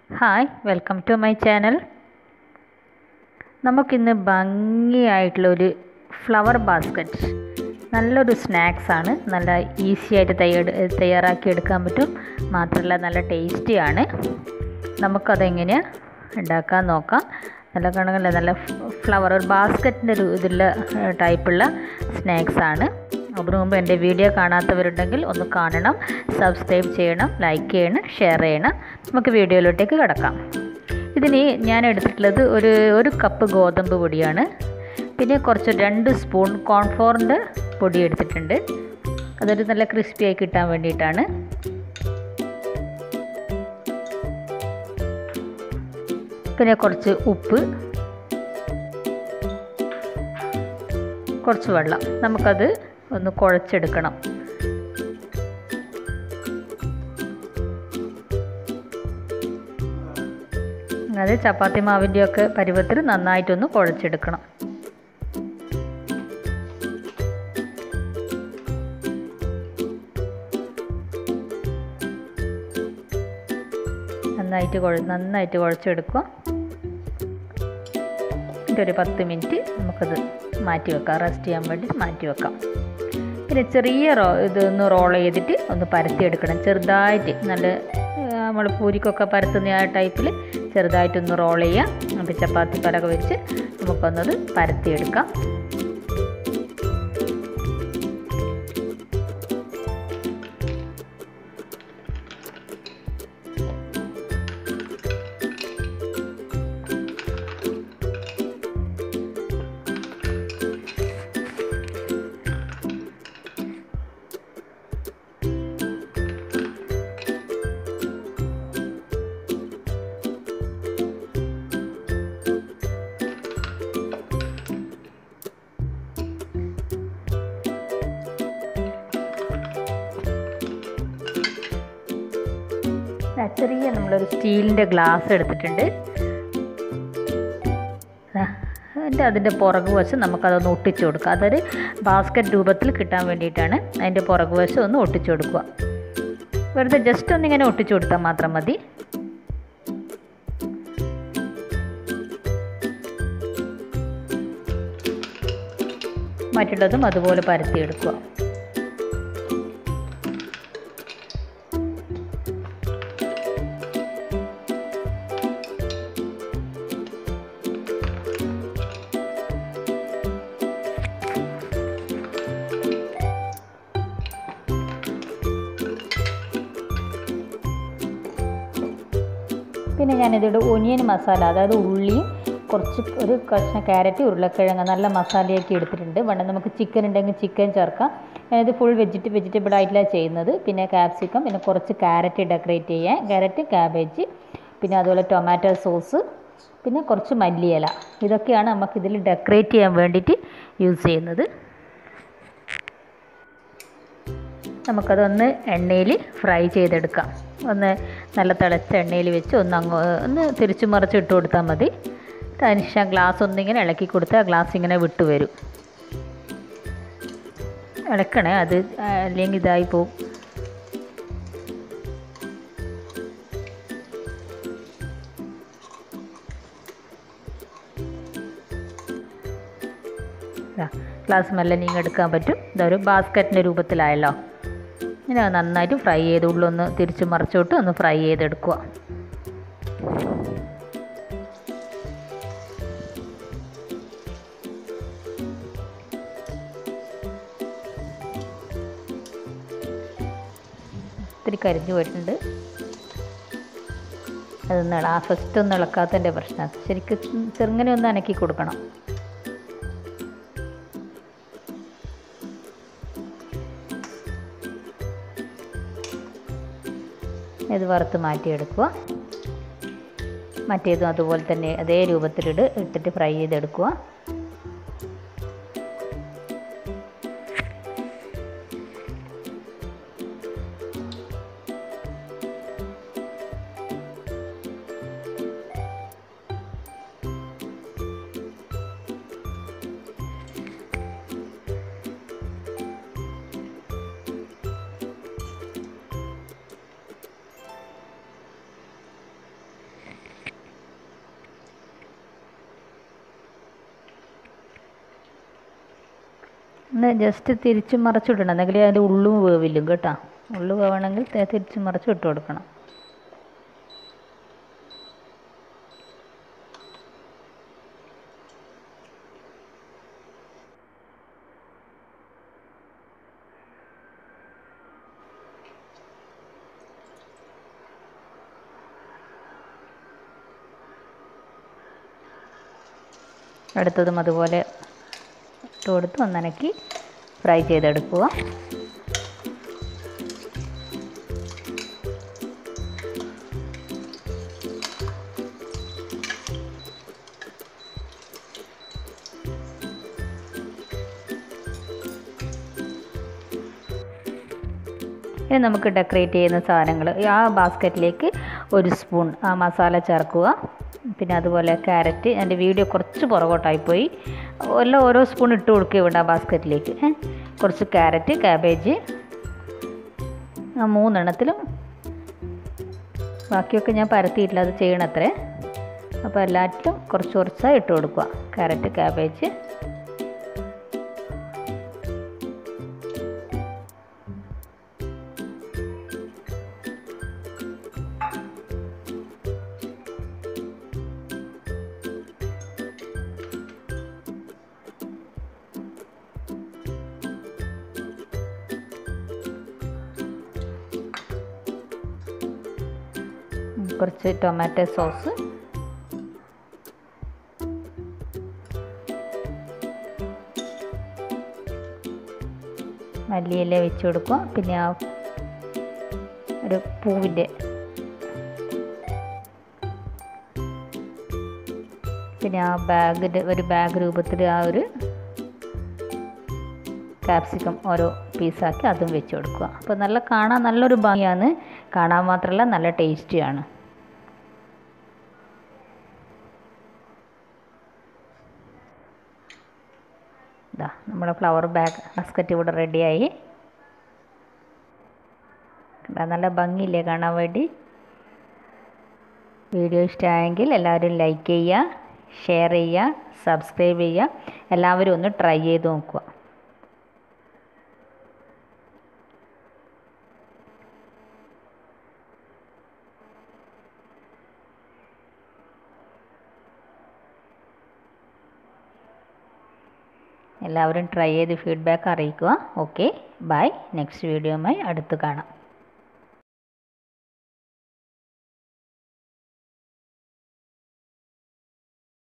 Hi welcome to my channel നമുക്കിന്ന് ഭംഗിയായിട്ടുള്ളൊരു flower basket നല്ലൊരു സ്നാക്സ് ആണ് നല്ല ഈസി ആയിട്ട് തയ്യാ തയ്യാറാക്കി എടുക്കാൻ പറ്റും മാത്രമല്ല നല്ല ടേസ്റ്റിയാണ് നമുക്കതെങ്ങനെ ഉണ്ടാക്കാൻ നോക്കാം നല്ല കണക്കല്ല നല്ല ഫ്ലവർ ഒരു ബാസ്ക്കറ്റിൻ്റെ ഒരു ഇതിലുള്ള ടൈപ്പുള്ള സ്നാക്സ് ആണ് അതിനു മുമ്പ് എൻ്റെ വീഡിയോ കാണാത്തവരുണ്ടെങ്കിൽ ഒന്ന് കാണണം സബ്സ്ക്രൈബ് ചെയ്യണം ലൈക്ക് ചെയ്യണം ഷെയർ ചെയ്യണം നമുക്ക് വീഡിയോയിലോട്ടേക്ക് കിടക്കാം ഇതിന് ഞാൻ എടുത്തിട്ടുള്ളത് ഒരു ഒരു കപ്പ് ഗോതമ്പ് പൊടിയാണ് പിന്നെ കുറച്ച് രണ്ട് സ്പൂൺ കോൺഫ്ലോറിൻ്റെ പൊടി എടുത്തിട്ടുണ്ട് അതൊരു നല്ല ക്രിസ്പിയായി കിട്ടാൻ വേണ്ടിയിട്ടാണ് പിന്നെ കുറച്ച് ഉപ്പ് കുറച്ച് വെള്ളം നമുക്കത് ഒന്ന് കുഴച്ചെടുക്കണം അത് ചപ്പാത്തി മാവിൻ്റെയൊക്കെ പരുവത്തിൽ നന്നായിട്ടൊന്ന് കുഴച്ചെടുക്കണം നന്നായിട്ട് കുഴ നന്നായിട്ട് കുഴച്ചെടുക്കുക എന്നിട്ട് ഒരു പത്ത് മിനിറ്റ് നമുക്കത് മാറ്റി വെക്കാം റെസ്റ്റ് ചെയ്യാൻ വേണ്ടി മാറ്റി വെക്കാം പിന്നെ ചെറിയ റോ ഇതൊന്ന് റോൾ ചെയ്തിട്ട് ഒന്ന് പരത്തിയെടുക്കണം ചെറുതായിട്ട് നല്ല നമ്മൾ പൂരിക്കൊക്കെ പരത്തുന്ന ആ ടൈപ്പിൽ ചെറുതായിട്ടൊന്ന് റോൾ ചെയ്യാം അപ്പോൾ ചപ്പാത്തി പലക വെച്ച് നമുക്കൊന്നത് പരത്തിയെടുക്കാം ചെറിയ നമ്മളൊരു സ്റ്റീലിൻ്റെ ഗ്ലാസ് എടുത്തിട്ടുണ്ട് അതിൻ്റെ അതിൻ്റെ പുറകു വശം നമുക്കതൊന്ന് ഒട്ടിച്ചു കൊടുക്കുക അതൊരു ബാസ്ക്കറ്റ് രൂപത്തിൽ കിട്ടാൻ വേണ്ടിയിട്ടാണ് അതിൻ്റെ പുറകു വശം ഒന്ന് ഒട്ടിച്ചു കൊടുക്കുക വെറുതെ ജസ്റ്റ് ഒന്നിങ്ങനെ ഒട്ടിച്ചു കൊടുത്താൽ മാത്രം മതി മറ്റുള്ളതും അതുപോലെ പരത്തിയെടുക്കുക പിന്നെ ഞാനിതിവിടെ ഒനിയൻ മസാല അതായത് ഉള്ളിയും കുറച്ച് ഒരു കഷ്ണം ക്യാരറ്റ് ഉരുളക്കിഴങ്ങ് നല്ല മസാലയൊക്കെ എടുത്തിട്ടുണ്ട് വേണ്ട നമുക്ക് ചിക്കൻ ഉണ്ടെങ്കിൽ ചിക്കൻ ചേർക്കാം ഞാനിത് ഫുൾ വെജിറ്റ് വെജിറ്റബിൾ ആയിട്ടാണ് ചെയ്യുന്നത് പിന്നെ ക്യാപ്സിക്കം പിന്നെ കുറച്ച് ക്യാരറ്റ് ഡെക്കറേറ്റ് ചെയ്യാൻ ക്യാരറ്റ് ക്യാബേജ് പിന്നെ അതുപോലെ ടൊമാറ്റോ സോസ് പിന്നെ കുറച്ച് മല്ലിയില ഇതൊക്കെയാണ് നമുക്കിതിൽ ഡെക്കറേറ്റ് ചെയ്യാൻ വേണ്ടിയിട്ട് യൂസ് ചെയ്യുന്നത് നമുക്കതൊന്ന് എണ്ണയിൽ ഫ്രൈ ചെയ്തെടുക്കാം ഒന്ന് നല്ല തിളച്ച എണ്ണയിൽ വെച്ച് ഒന്ന് അങ്ങ് ഒന്ന് തിരിച്ചു മറിച്ച് ഇട്ട് കൊടുത്താൽ മതി അതിനുശേഷം ഗ്ലാസ് ഒന്നിങ്ങനെ ഇളക്കി കൊടുത്താൽ ഗ്ലാസ് ഇങ്ങനെ വിട്ടു വരും ഇളക്കണേ അത് അല്ലെങ്കിൽ ഇതായി പോവും ഗ്ലാസ് മെല്ലെ നീങ്ങി എടുക്കാൻ പറ്റും ഇതൊരു ബാസ്ക്കറ്റിൻ്റെ രൂപത്തിലായല്ലോ ഇങ്ങനെ നന്നായിട്ട് ഫ്രൈ ചെയ്ത് ഉള്ളൊന്ന് തിരിച്ച് മറിച്ചോട്ട് ഒന്ന് ഫ്രൈ ചെയ്തെടുക്കുക ഇത്തിരി കരിഞ്ഞു പോയിട്ടുണ്ട് അതൊന്ന് ആ ഫസ്റ്റ് ഒന്ന് ഇളക്കാത്തതിൻ്റെ പ്രശ്നം ശരിക്കും ചെറുങ്ങനെ ഒന്ന് അനക്കി കൊടുക്കണം ഇത് വറുത്ത് മാറ്റിയെടുക്കുക മറ്റേതും അതുപോലെ തന്നെ അതേ രൂപത്തിലിട് ഇട്ടിട്ട് ഫ്രൈ ചെയ്തെടുക്കുക ഒന്ന് ജസ്റ്റ് തിരിച്ചും മറിച്ചിടണം എന്നെങ്കിലേ അതിൻ്റെ ഉള്ളും വേവില്ലും കേട്ടോ ഉള്ളു വേവണമെങ്കിൽ തെ- തിരിച്ചും മറിച്ചും ഇട്ട് കൊടുക്കണം അടുത്തതും അതുപോലെ ഇട്ട് കൊടുത്ത് ഒന്നനക്കി ഫ്രൈ ചെയ്തെടുക്കുക ഇനി നമുക്ക് ഡെക്കറേറ്റ് ചെയ്യുന്ന സാധനങ്ങൾ ആ ബാസ്ക്കറ്റിലേക്ക് ഒരു സ്പൂൺ ആ മസാല ചേർക്കുക പിന്നെ അതുപോലെ ക്യാരറ്റ് എൻ്റെ വീഡിയോ കുറച്ച് പുറകോട്ടായിപ്പോയി എല്ലാം ഓരോ സ്പൂൺ ഇട്ട് കൊടുക്കുക ഇവിടെ ആ ബാസ്ക്കറ്റിലേക്ക് ഏ. കുറച്ച് ക്യാരറ്റ് ക്യാബേജ് ആ മൂന്നെണ്ണത്തിലും ബാക്കിയൊക്കെ ഞാൻ പരത്തിയിട്ടില്ല അത് ചെയ്യണത്രേ അപ്പോൾ എല്ലാറ്റിലും കുറച്ച് കുറച്ചായി ഇട്ട് കൊടുക്കുക ക്യാരറ്റ് ക്യാബേജ് കുറച്ച് ടൊമാറ്റോ സോസ് മല്ലിയില വെച്ച് കൊടുക്കുക പിന്നെ ആ ഒരു പൂവിൻ്റെ പിന്നെ ആ ബാഗിൻ്റെ ഒരു ബാഗ് രൂപത്തിൽ ആ ഒരു ക്യാപ്സിക്കം ഓരോ പീസാക്കി അതും വെച്ച് കൊടുക്കുക അപ്പോൾ നല്ല കാണാൻ നല്ലൊരു ഭംഗിയാണ് കാണാൻ മാത്രമല്ല നല്ല ടേസ്റ്റിയാണ് ഇതാ നമ്മുടെ ഫ്ലവർ ബാഗ് ബാസ്ക്കറ്റ് ഇവിടെ റെഡിയായി കണ്ടാ നല്ല ഭംഗിയില്ലേ കാണാൻ വേണ്ടി വീഡിയോ ഇഷ്ടമായെങ്കിൽ എല്ലാവരും ലൈക്ക് ചെയ്യുക ഷെയർ ചെയ്യുക സബ്സ്ക്രൈബ് ചെയ്യുക എല്ലാവരും ഒന്ന് ട്രൈ ചെയ്ത് നോക്കുക എല്ലാവരും ട്രൈ ചെയ്ത് ഫീഡ്ബാക്ക് അറിയിക്കുക ഓക്കെ ബൈ നെക്സ്റ്റ് വീഡിയോയുമായി അടുത്ത് കാണാം